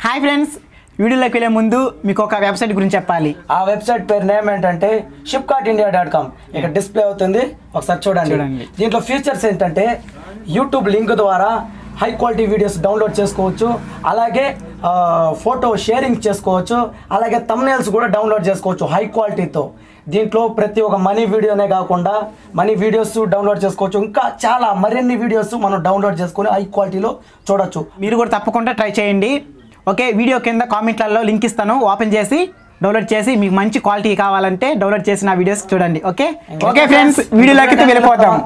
Hi friends వీడియోలోకి వెళ్ళే ముందు మీకు ఒక వెబ్సైట్ గురించి చెప్పాలి ఆ వెబ్సైట్ పేరు నేమ్ ఏంటంటే షిప్కార్ట్ ఇండియా డాట్ కామ్ ఇక్కడ డిస్ప్లే అవుతుంది ఒకసారి చూడండి చూడండి. దీంట్లో ఫీచర్స్ ఏంటంటే యూట్యూబ్ లింక్ ద్వారా హై క్వాలిటీ వీడియోస్ డౌన్లోడ్ చేసుకోవచ్చు అలాగే ఆ, ఫోటో షేరింగ్ చేసుకోవచ్చు అలాగే తమ్నేల్స్ కూడా డౌన్లోడ్ చేసుకోవచ్చు హై క్వాలిటీతో దీంట్లో ప్రతి ఒక్క మనీ వీడియోనే కాకుండా మనీ వీడియోస్ డౌన్లోడ్ చేసుకోవచ్చు ఇంకా చాలా మరిన్ని వీడియోస్ మనం డౌన్లోడ్ చేసుకొని హై క్వాలిటీలో చూడొచ్చు మీరు కూడా తప్పకుండా ట్రై చేయండి ఓకే వీడియో కింద కామెంట్లలో లింక్ ఇస్తాను ఓపెన్ చేసి డౌన్లోడ్ చేసి మీకు మంచి క్వాలిటీ కావాలంటే డౌన్లోడ్ చేసిన వీడియోస్ చూడండి ఓకే ఓకే ఫ్రెండ్స్ వీడియోలోకి అయితే వెళ్ళిపోతాం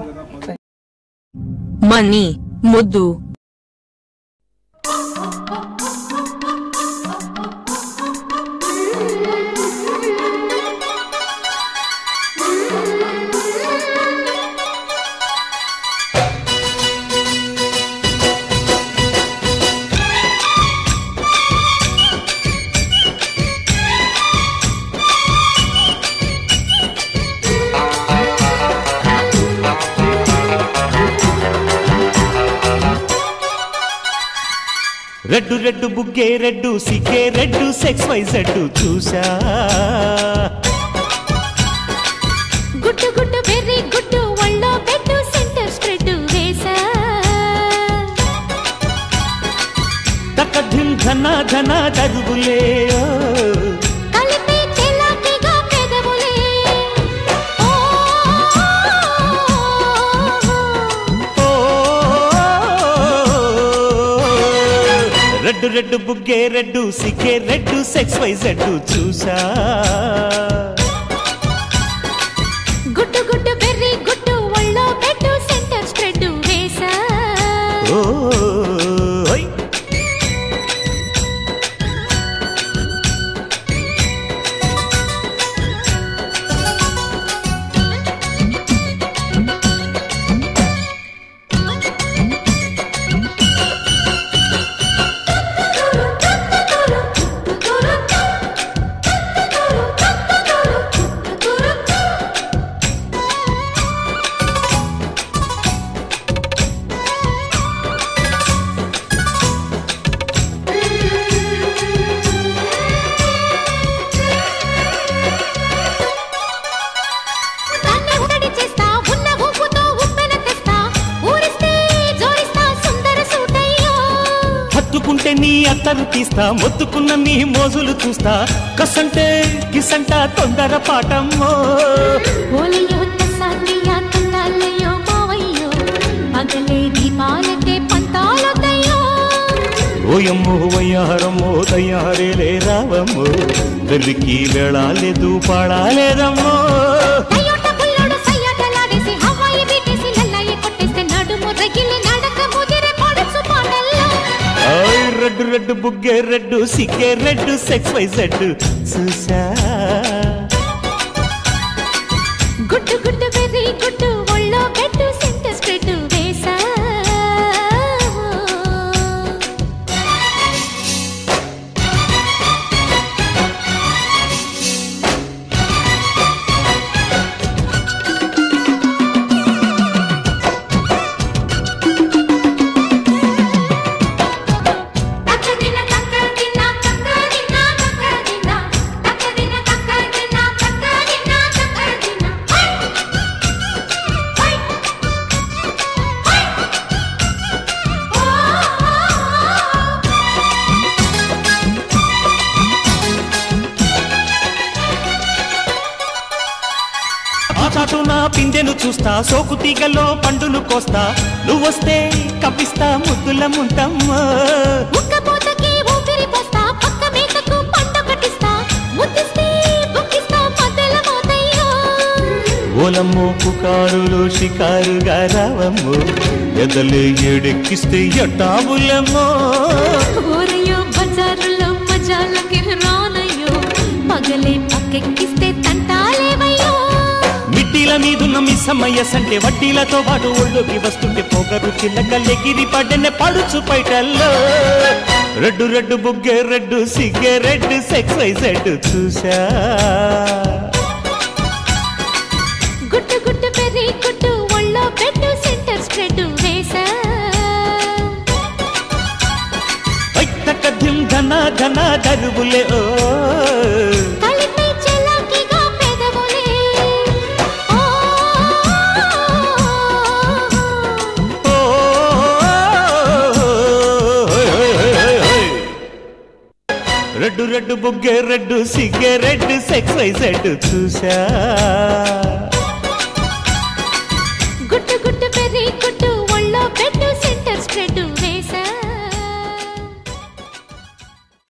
మనీ ముద్దు రెడ్డు రెడ్డు బుగ్గే రెడ్డు సిగ్గే రెడ్డు సెక్స్ వై జెడ్డు చూసా గుడ్డు గుడ్డు వెర్రి గుడ్డు ఒళ్ళో పెట్టు సెంటర్ స్ప్రెడ్ వేసా తక్క ధిమ్ ధన ధన దరువులే కలిపి చెలాకిగా పెదవులే ఓ ఓ రెడ్డు రెడ్డు బుగ్గే రెడ్డు సిగ్గే రెడ్డు సెక్స్ వై జెడ్డు చూసా గుడ్డు గుడ్డు వెర్రి గుడ్డు ఒళ్ళో పెట్టు సెంటర్ స్ప్రెడ్ వేసా ఓ ఓయ్. దాన్ని ఉడడి చేస్తా ఉన్న ఊపుతో ఉప్పెన తెస్తా ఊరిస్తే జోరిస్తా సుందర సూటయ్యో హత్తుకుంటే నీ అత్తరు తీస్తా మొత్తుకున్న నీ మోజులు చూస్తా కసంటే కిసంట తొందర పాటమ్మో ఓలయ్యో తసానియా తందాలయ్యో మావయ్యో పగలే దీపాలకే పంతాలొద్దయ్యో ఓయమ్మో వయ్యారమ్మో తయ్యారేలే రావమ్మో వెర్రికి వెళ్ళాలేదు పాడాలేదమ్మో అయ్యోట పుల్లోడు సయ్యాటలాడేసి హవాయి బీటేసి లల్లయ్య కొట్టేస్తే నడుము రగిలి నడక ముదిరే పడుచు పాటల్లో ఆయ్ రెడ్డు రెడ్డు బుగ్గే రెడ్డు సిగ్గే రెడ్డు సెక్స్ వై జెడ్ చూసా గుడ్డు గుడ్డు బెర్రీ గుడ్డు ఒళ్ళో పెట్టు సెంటర్ స్ప్రెడ్ వేసా తక్కదిన తక్కదిన తక్కదిన తక్కదిన తక్కదిన తక్కదిన తక్కదిన తక్కదిన హై హై హై ఓ ఆ చాటున పిందెను చూస్తా సోకు తీగలో పండును కోస్తా నువ్వొస్తే కప్పిస్తా ముద్దుల ముంటమ్మా ఉక్కపోతకి ఊపిరి పోస్తా పక్క మేకకు పంట కట్టిస్తా ముద్దిస్తే బుక్కిస్తా మధ్యల మోతయ్యో ఓలమ్మో పుకారులు షికారుగా రావమ్మో ఎదలే ఏడెక్కిస్తే ఎట్టాబులమ్మో ఊరయ్యో బజారులో మజాలకి రానయ్యో పగలే పక్కెక్కిస్తే తంటాలేవయ్యో మిట్టిల మీదున్న మిస్సమ్మయ్య సంటే వడ్డీలతో పాటు ఒళ్ళోకి వస్తుంటే పొగరు చిల్లకల్లెగిరి పడ్డనే పడుచు పైటల్లో రెడ్డు రెడ్డు బుగ్గే రెడ్డు సిగ్గే రెడ్డు సెక్స్ వై జెడ్ చూసా గుట్టు గుట్టు పెరి గుట్టు ఒళ్ళో పెట్టు సెంటర్ స్ప్రెడ్ వేసా ధిమ్ ధన ఘన ఘన దరువులే ఓ కలిపే చెలాకిగా పెదవులే ఓ ఓ, రెడ్డు రెడ్డు బుగ్గే రెడ్డు సిగ్గే రెడ్డు సెక్స్ వైజెడ్ చూసా